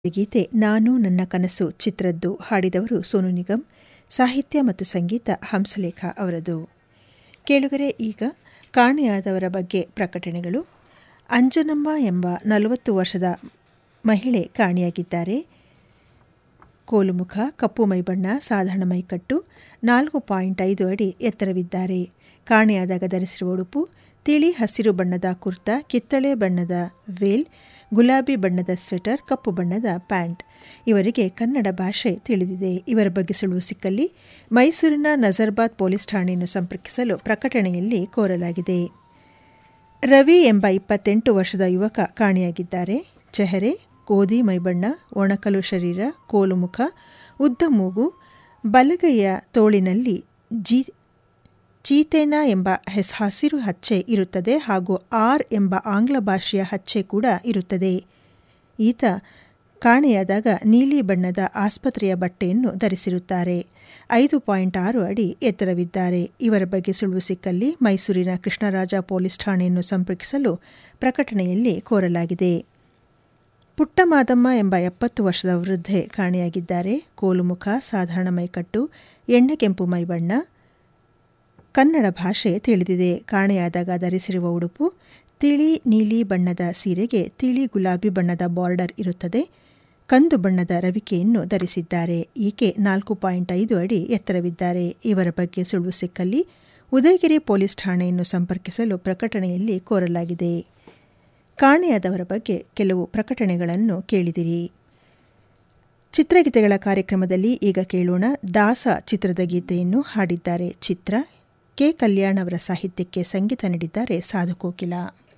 ಗೀತೆ ನಾನು ನನ್ನ ಕನಸು ಚಿತ್ರದ್ದು ಹಾಡಿದವರು ಸೋನು ನಿಗಮ್ ಸಾಹಿತ್ಯ ಮತ್ತು ಸಂಗೀತ ಹಂಸಲೇಖ ಅವರದು ಕೇಳುಗರೆ ಈಗ ಕಾಣೆಯಾದವರ ಬಗ್ಗೆ ಪ್ರಕಟಣೆಗಳು ಅಂಜನಮ್ಮ ಎಂಬ ನಲವತ್ತು ವರ್ಷದ ಮಹಿಳೆ ಕಾಣೆಯಾಗಿದ್ದಾರೆ ಕೋಲುಮುಖ ಕಪ್ಪು ಮೈಬಣ್ಣ ಸಾಧಾರಣ ಮೈಕಟ್ಟು ನಾಲ್ಕು ಪಾಯಿಂಟ್ ಐದು ಅಡಿ ಎತ್ತರವಿದ್ದಾರೆ ಕಾಣೆಯಾದಾಗ ಧರಿಸಿರುವ ಉಡುಪು ತಿಳಿ ಹಸಿರು ಬಣ್ಣದ ಕುರ್ತಾ ಕಿತ್ತಳೆ ಬಣ್ಣದ ವೇಲ್ ಗುಲಾಬಿ ಬಣ್ಣದ ಸ್ವೆಟರ್ ಕಪ್ಪು ಬಣ್ಣದ ಪ್ಯಾಂಟ್ ಇವರಿಗೆ ಕನ್ನಡ ಭಾಷೆ ತಿಳಿದಿದೆ ಇವರ ಬಗ್ಗೆ ಸುಳುವು ಸಿಕ್ಕಲ್ಲಿ ಮೈಸೂರಿನ ನಜರ್ಬಾದ್ ಪೊಲೀಸ್ ಠಾಣೆಯನ್ನು ಸಂಪರ್ಕಿಸಲು ಪ್ರಕಟಣೆಯಲ್ಲಿ ಕೋರಲಾಗಿದೆ ರವಿ ಎಂಬ ಇಪ್ಪತ್ತೆಂಟು ವರ್ಷದ ಯುವಕ ಕಾಣೆಯಾಗಿದ್ದಾರೆ ಚೆಹರೆ ಗೋಧಿ ಮೈಬಣ್ಣ ಒಣಕಲು ಶರೀರ ಕೋಲುಮುಖ ಉದ್ದ ಮೂಗು ಬಲಗೈಯ ತೋಳಿನಲ್ಲಿ ಜಿ ಚೀತೇನ ಎಂಬ ಹೆಸ್ ಹಸಿರು ಹಚ್ಚೆ ಇರುತ್ತದೆ ಹಾಗೂ ಆರ್ ಎಂಬ ಆಂಗ್ಲ ಭಾಷೆಯ ಹಚ್ಚೆ ಕೂಡ ಇರುತ್ತದೆ ಈತ ಕಾಣೆಯಾದಾಗ ನೀಲಿ ಬಣ್ಣದ ಆಸ್ಪತ್ರೆಯ ಬಟ್ಟೆಯನ್ನು ಧರಿಸಿರುತ್ತಾರೆ ಐದು ಪಾಯಿಂಟ್ ಆರು ಅಡಿ ಎತ್ತರವಿದ್ದಾರೆ ಇವರ ಬಗ್ಗೆ ಸುಳುವು ಸಿಕ್ಕಲ್ಲಿ ಮೈಸೂರಿನ ಕೃಷ್ಣರಾಜ ಪೊಲೀಸ್ ಠಾಣೆಯನ್ನು ಸಂಪರ್ಕಿಸಲು ಪ್ರಕಟಣೆಯಲ್ಲಿ ಕೋರಲಾಗಿದೆ ಪುಟ್ಟಮಾದಮ್ಮ ಎಂಬ ಎಪ್ಪತ್ತು ವರ್ಷದ ವೃದ್ಧೆ ಕಾಣೆಯಾಗಿದ್ದಾರೆ ಕೋಲುಮುಖ ಸಾಧಾರಣ ಮೈಕಟ್ಟು ಎಣ್ಣೆಕೆಂಪು ಮೈಬಣ್ಣ ಕನ್ನಡ ಭಾಷೆ ತಿಳಿದಿದೆ ಕಾಣೆಯಾದಾಗ ಧರಿಸಿರುವ ಉಡುಪು ತಿಳಿ ನೀಲಿ ಬಣ್ಣದ ಸೀರೆಗೆ ತಿಳಿ ಗುಲಾಬಿ ಬಣ್ಣದ ಬಾರ್ಡರ್ ಇರುತ್ತದೆ ಕಂದು ಬಣ್ಣದ ರವಿಕೆಯನ್ನು ಧರಿಸಿದ್ದಾರೆ ಈಕೆ ನಾಲ್ಕು ಪಾಯಿಂಟ್ ಐದು ಅಡಿ ಎತ್ತರವಿದ್ದಾರೆ ಇವರ ಬಗ್ಗೆ ಸುಳುವು ಸಿಕ್ಕಲ್ಲಿ ಉದಯಗಿರಿ ಪೊಲೀಸ್ ಠಾಣೆಯನ್ನು ಸಂಪರ್ಕಿಸಲು ಪ್ರಕಟಣೆಯಲ್ಲಿ ಕೋರಲಾಗಿದೆ ಕಾಣೆಯಾದವರ ಬಗ್ಗೆ ಕೆಲವು ಪ್ರಕಟಣೆಗಳನ್ನು ಕೇಳಿದಿರಿ ಚಿತ್ರಗೀತೆಗಳ ಕಾರ್ಯಕ್ರಮದಲ್ಲಿ ಈಗ ಕೇಳೋಣ ದಾಸ ಚಿತ್ರದ ಗೀತೆಯನ್ನು ಹಾಡಿದ್ದಾರೆ ಚಿತ್ರ ಕೆ ಕಲ್ಯಾಣ್ ಅವರ ಸಾಹಿತ್ಯಕ್ಕೆ ಸಂಗೀತ ನೀಡಿದ್ದಾರೆ ಸಾಧು ಕೋಕಿಲ